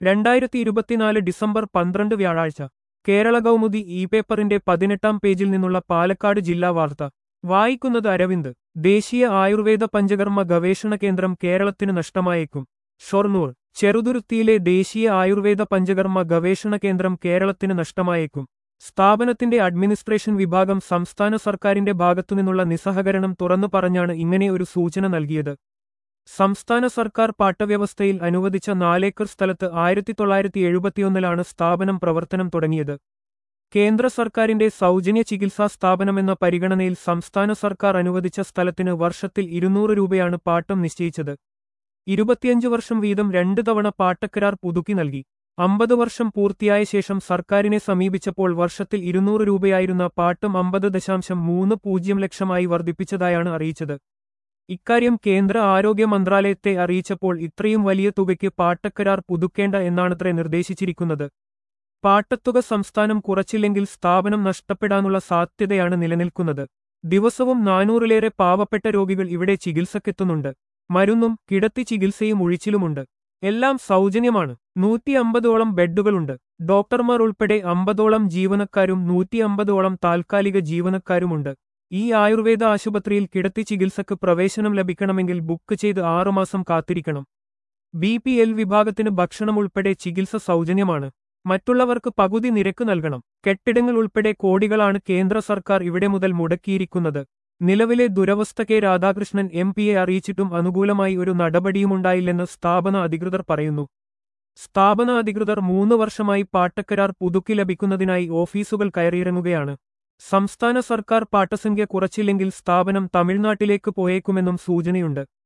രണ്ടായിരത്തി ഇരുപത്തിനാല് ഡിസംബർ പന്ത്രണ്ട് വ്യാഴാഴ്ച കേരള കൗമുദി ഇ പേപ്പറിന്റെ പതിനെട്ടാം പേജിൽ നിന്നുള്ള പാലക്കാട് ജില്ലാ വാർത്ത വായിക്കുന്നത് അരവിന്ദ് ദേശീയ ആയുർവേദ പഞ്ചകർമ്മ ഗവേഷണ കേന്ദ്രം കേരളത്തിന് നഷ്ടമായേക്കും ഷൊർണൂർ ചെറുതുരുത്തിയിലെ ദേശീയ ആയുർവേദ പഞ്ചകർമ്മ ഗവേഷണ കേന്ദ്രം കേരളത്തിന് നഷ്ടമായേക്കും സ്ഥാപനത്തിന്റെ അഡ്മിനിസ്ട്രേഷൻ വിഭാഗം സംസ്ഥാന സർക്കാരിന്റെ ഭാഗത്തുനിന്നുള്ള നിസ്സഹകരണം തുറന്നു പറഞ്ഞാണ് ഇങ്ങനെ ഒരു സൂചന നൽകിയത് സംസ്ഥാന സർക്കാർ പാട്ടവ്യവസ്ഥയിൽ അനുവദിച്ച നാലേക്കർ സ്ഥലത്ത് ആയിരത്തി തൊള്ളായിരത്തി എഴുപത്തിയൊന്നിലാണ് സ്ഥാപനം പ്രവർത്തനം തുടങ്ങിയത് കേന്ദ്ര സർക്കാരിന്റെ സൗജന്യ ചികിത്സാ സ്ഥാപനമെന്ന പരിഗണനയിൽ സംസ്ഥാന സർക്കാർ അനുവദിച്ച സ്ഥലത്തിന് വർഷത്തിൽ ഇരുന്നൂറ് രൂപയാണ് പാട്ടം നിശ്ചയിച്ചത് ഇരുപത്തിയഞ്ച് വർഷം വീതം രണ്ടു തവണ പാട്ടക്കരാർ പുതുക്കി നൽകി അമ്പത് വർഷം പൂർത്തിയായ ശേഷം സർക്കാരിനെ സമീപിച്ചപ്പോൾ വർഷത്തിൽ ഇരുന്നൂറ് രൂപയായിരുന്ന പാട്ടം അമ്പത് ദശാംശം മൂന്ന് പൂജ്യം ലക്ഷമായി വർദ്ധിപ്പിച്ചതായാണ് അറിയിച്ചത് ഇക്കാര്യം കേന്ദ്ര ആരോഗ്യ മന്ത്രാലയത്തെ അറിയിച്ചപ്പോൾ ഇത്രയും വലിയ തുകയ്ക്ക് പാട്ടക്കരാർ പുതുക്കേണ്ട എന്നാണത്രേ നിർദ്ദേശിച്ചിരിക്കുന്നത് പാട്ടത്തുക സംസ്ഥാനം കുറച്ചില്ലെങ്കിൽ സ്ഥാപനം നഷ്ടപ്പെടാനുള്ള സാധ്യതയാണ് നിലനിൽക്കുന്നത് ദിവസവും നാനൂറിലേറെ പാവപ്പെട്ട രോഗികൾ ഇവിടെ ചികിത്സക്കെത്തുന്നുണ്ട് മരുന്നും കിടത്തി ചികിത്സയും ഒഴിച്ചിലുമുണ്ട് എല്ലാം സൗജന്യമാണ് നൂറ്റി അമ്പതോളം ബെഡുകളുണ്ട് ഡോക്ടർമാർ ഉൾപ്പെടെ അമ്പതോളം ജീവനക്കാരും നൂറ്റി അമ്പതോളം താൽക്കാലിക ജീവനക്കാരുമുണ്ട് ഈ ആയുർവേദ ആശുപത്രിയിൽ കിടത്തി ചികിത്സക്ക് പ്രവേശനം ലഭിക്കണമെങ്കിൽ ബുക്ക് ചെയ്ത് ആറുമാസം കാത്തിരിക്കണം ബി പി എൽ വിഭാഗത്തിന് ഭക്ഷണം ഉൾപ്പെടെ ചികിത്സ സൗജന്യമാണ് മറ്റുള്ളവർക്ക് പകുതി നിരക്ക് നൽകണം കെട്ടിടങ്ങൾ ഉൾപ്പെടെ കോടികളാണ് കേന്ദ്ര സർക്കാർ ഇവിടെ മുതൽ മുടക്കിയിരിക്കുന്നത് നിലവിലെ ദുരവസ്ഥ കെ രാധാകൃഷ്ണൻ എം പിയെ അറിയിച്ചിട്ടും അനുകൂലമായി ഒരു നടപടിയുമുണ്ടായില്ലെന്ന് സ്ഥാപന അധികൃതർ പറയുന്നു സ്ഥാപന അധികൃതർ മൂന്ന് വർഷമായി പാട്ടക്കരാർ പുതുക്കി ലഭിക്കുന്നതിനായി ഓഫീസുകൾ കയറിയിറങ്ങുകയാണ് സംസ്ഥാന സർക്കാർ പാട്ടസംഖ്യ കുറച്ചില്ലെങ്കിൽ സ്ഥാപനം തമിഴ്നാട്ടിലേക്ക് പോയേക്കുമെന്നും സൂചനയുണ്ട്